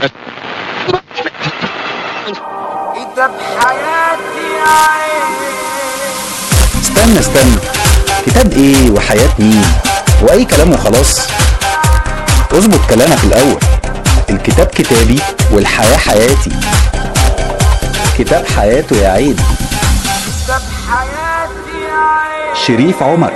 كتاب حياتي عين استنى استنى كتاب ايه وحياة مين واي كلام وخلاص اظبط كلامك الاول الكتاب كتابي والحياة حياتي كتاب حياته يا عيد كتاب حياتي عين شريف عمر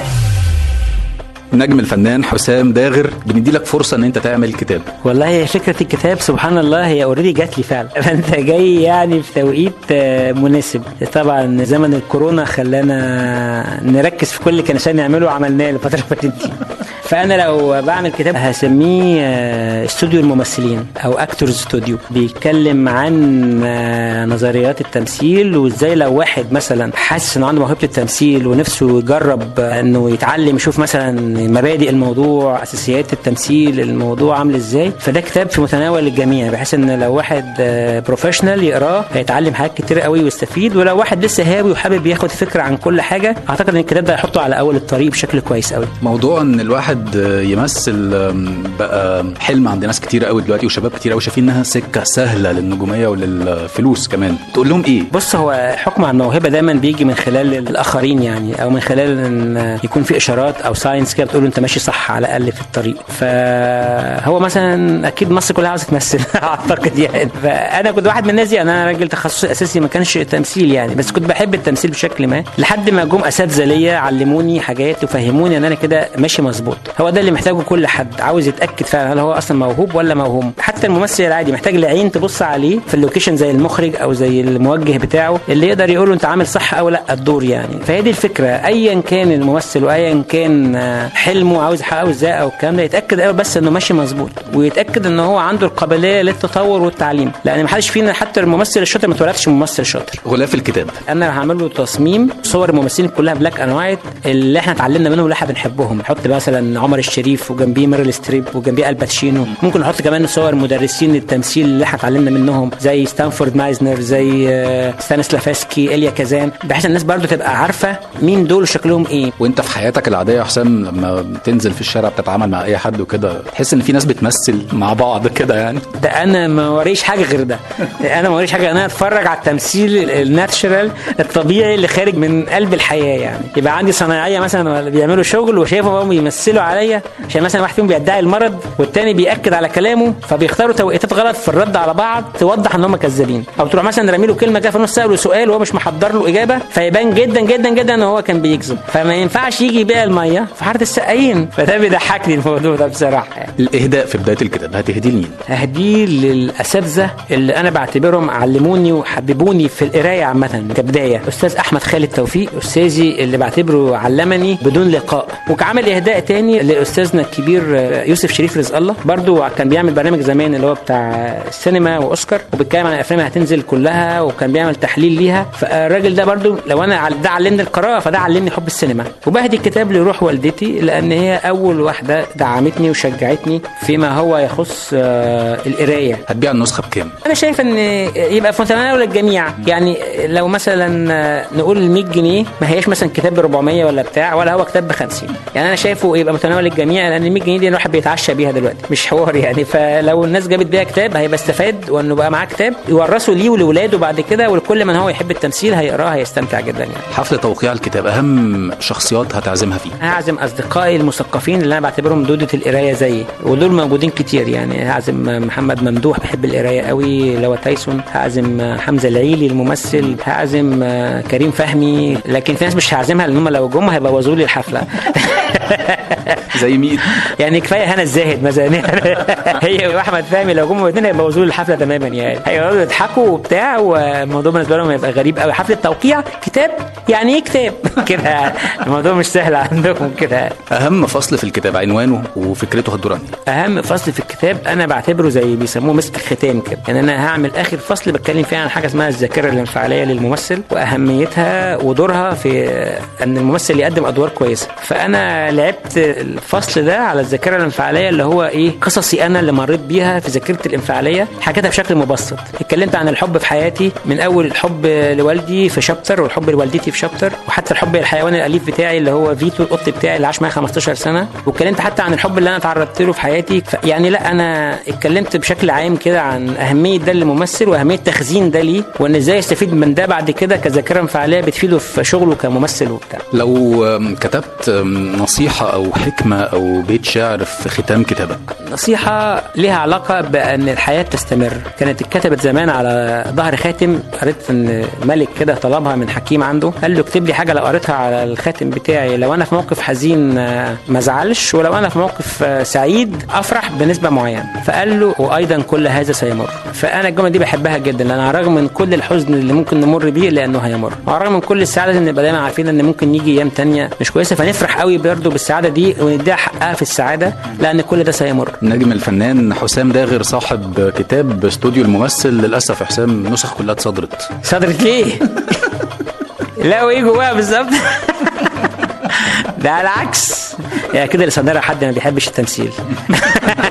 نجم الفنان حسام داغر بندي لك فرصة ان انت تعمل كتاب والله هي فكرة الكتاب سبحان الله هي اوريدي جات لي فعلا فانت جاي يعني في توقيت آه، مناسب طبعا زمن الكورونا خلانا نركز في كل اللي كان عشان نعمله عملناه الفترة اللي فاتت دي فانا لو بعمل كتاب هسميه آه، استوديو الممثلين او اكتورز استوديو بيتكلم عن آه، نظريات التمثيل وازاي لو واحد مثلا حاسس انه عنده موهبه التمثيل ونفسه يجرب آه، انه يتعلم يشوف مثلا مبادئ الموضوع اساسيات التمثيل الموضوع عامل ازاي فده كتاب في متناول الجميع بحيث ان لو واحد بروفيشنال يقراه هيتعلم حاجات كتير قوي ويستفيد ولو واحد لسه هاوي وحابب ياخد فكره عن كل حاجه اعتقد ان الكتاب ده هيحطه على اول الطريق بشكل كويس قوي موضوع ان الواحد يمثل بقى حلم عند ناس كتير قوي دلوقتي وشباب كتير قوي شايفين انها سكة سهلة للنجومية وللفلوس كمان تقول لهم ايه بص هو حكم على الموهبه دايما بيجي من خلال الاخرين يعني او من خلال ان يكون في اشارات او ساينس كده بتقول انت ماشي صح على الاقل في الطريق فهو مثلا اكيد مصر كلها عاوزه تمثل اعتقد يعني فانا كنت واحد من الناس دي انا راجل تخصصي الاساسي ما كانش تمثيل يعني بس كنت بحب التمثيل بشكل ما لحد ما جم اساتذه ليا علموني حاجات وفهموني ان انا كده ماشي مظبوط هو ده اللي محتاجه كل حد عاوز يتاكد فعلا هل هو اصلا موهوب ولا موهوم حتى الممثل العادي محتاج العين تبص عليه في اللوكيشن زي المخرج او زي الموجه بتاعه اللي يقدر يقول له انت عامل صح او لا الدور يعني فهي دي الفكره ايا كان الممثل وايا كان آه، حلمه عاوز يحققه ازاي او الكلام ده يتاكد اول بس انه ماشي مظبوط ويتاكد ان هو عنده القابليه للتطور والتعليم لان ما حدش فينا حتى الممثل الشاطر ما اتولدش ممثل شاطر غلاف الكتاب انا هعمل له تصميم صور الممثلين كلها بلاك اند وايت اللي احنا اتعلمنا منهم اللي احنا بنحبهم نحط مثلا عمر الشريف وجنبيه ميريل ستريب وجنبيه الباتشينو ممكن نحط كمان صور مدرسين التمثيل اللي احنا اتعلمنا منهم زي ستانفورد مايزنر زي آه، ستانسلافسكي اليا كازان بحيث الناس برضو تبقى عارفه مين دول شكلهم ايه وانت في حياتك العادية يا حسام لما بتنزل في الشارع بتتعامل مع اي حد وكده تحس ان في ناس بتمثل مع بعض كده يعني ده انا ما وريش حاجه غير ده انا ما وريش حاجه انا اتفرج على التمثيل الناتشرال الطبيعي اللي خارج من قلب الحياه يعني يبقى عندي صنايعيه مثلا ولا بيعملوا شغل وشايفهم هم بيمثلوا عليا عشان مثلا واحد فيهم بيدعي المرض والتاني بياكد على كلامه فبيختاروا توقيتات غلط في الرد على بعض توضح ان هم كذابين او تروح مثلا رامي له كلمه كده في نص ساله سؤال وهو مش محضر له اجابه فيبان جدا جدا جدا ان هو كان بيكذب فما ينفعش يجي يبيع الميه في حاره السقايين فده بيضحكني الموضوع ده بصراحه يعني. الاهداء في بداية الكتاب هتهدي لمين اهديه للاساتذه اللي انا بعتبرهم علموني وحببوني في القرايه عامه كبدايه استاذ احمد خالد توفيق استاذي اللي بعتبره علمني بدون لقاء وكعمل اهداء تاني لاستاذنا الكبير آه، يوسف شريف رزق الله برضو كان بيعمل برنامج زمان اللي هو بتاع السينما واوسكار وبيتكلم عن الافلام اللي هتنزل كلها وكان بيعمل تحليل ليها فالراجل ده برضو لو انا عل- ده علمني القراءه فده علمني حب السينما وبهدي الكتاب لروح والدتي لان هي اول واحده دعمتني وشجعتني فيما هو يخص آه، القرايه هتبيع النسخة بكام انا شايف ان يبقى في متناول الجميع يعني لو مثلا نقول 100 جنيه ما هياش مثلا كتاب ب 400 ولا بتاع ولا هو كتاب ب 50 يعني انا شايفه يبقى متناول الجميع لان 100 جنيه دي الواحد بيتعشى بيها دلوقتي مش حوار يعني فلو الناس جابت بيها كتاب هيبقى استفاد وانه بقى معاه كتاب يورثه ليه ولاولاده بعد كده ولكل من هو يحب التمثيل هيقراه هيستمتع جدا يعني حفل توقيع الكتاب اهم شخصيات هتعزمها فيه هعزم اصدقائي المثقفين اللي انا بعتبرهم دوده القرايه زيي ودول موجودين كتير يعني هعزم محمد ممدوح بحب القرايه قوي لو تايسون هعزم حمزه العيلي الممثل هعزم كريم فهمي لكن في ناس مش هعزمها لان هم لو جم هيبوظوا لي الحفله زي مين يعني كفايه هنا الزاهد مثلا هي واحمد فهمي لو جم الاثنين هيبوظوا لي الحفله تماما يعني هيقعدوا يضحكوا وبتاع والموضوع بالنسبه لهم هيبقى غريب قوي حفله توقيع كتاب يعني ايه كتاب كده الموضوع مش سهل عندكم كده اهم فصل في الكتاب عنوانه وفكرته هتدور عن إيه؟ اهم فصل في الكتاب انا بعتبره زي بيسموه مسك الختام كده يعني انا هعمل اخر فصل بتكلم فيه عن حاجه اسمها الذاكره الانفعاليه للممثل واهميتها ودورها في ان الممثل يقدم ادوار كويسه فانا لعبت الفصل ده على الذاكره الانفعاليه اللي هو ايه قصصي انا اللي مريت بيها في ذاكرتي الانفعاليه حكيتها بشكل مبسط اتكلمت عن الحب في حياتي من اول الحب لوالدي في شابتر والحب لوالدتي في شابتر وحتى الحب للحيوان الاليف بتاعي اللي هو فيتو القط بتاعي اللي عاش معايا 15 سنه واتكلمت حتى عن الحب اللي انا تعرضت له في حياتي ف- يعني لا انا اتكلمت بشكل عام كده عن اهميه ده للممثل واهميه تخزين ده ليه وان ازاي يستفيد من ده بعد كده كذاكره انفعاليه بتفيده في شغله كممثل وبتاع لو آم، كتبت آم، نصيحة أو حكمة أو بيت شعر في ختام كتابك نصيحة ليها علاقة بأن الحياة تستمر كانت اتكتبت زمان على ظهر خاتم قريت ان ملك كده طلبها من حكيم عنده قال له اكتب لي حاجة لو قريتها على الخاتم بتاعي لو انا في موقف حزين آه، ما ازعلش ولو انا في موقف آه، سعيد افرح بنسبة معينة فقال له وايضا كل هذا سيمر فانا الجملة دي بحبها جدا لان على الرغم من كل الحزن اللي ممكن نمر بيه لانه هيمر وعلى الرغم من كل السعادة لازم نبقى دايما عارفين ان ممكن يجي ايام تانية مش كويسة فنفرح قوي برضه بالسعادة دي ونديها حقها في السعادة لان كل ده سيمر النجم الفنان حسام داغر صاحب كتاب استوديو الممثل للأسف يا حسام النسخ كلها اتصدرت صدرت ليه؟ لا وايه جواها بالظبط؟ ده على العكس يعني كده اللي صدرها حد ما بيحبش التمثيل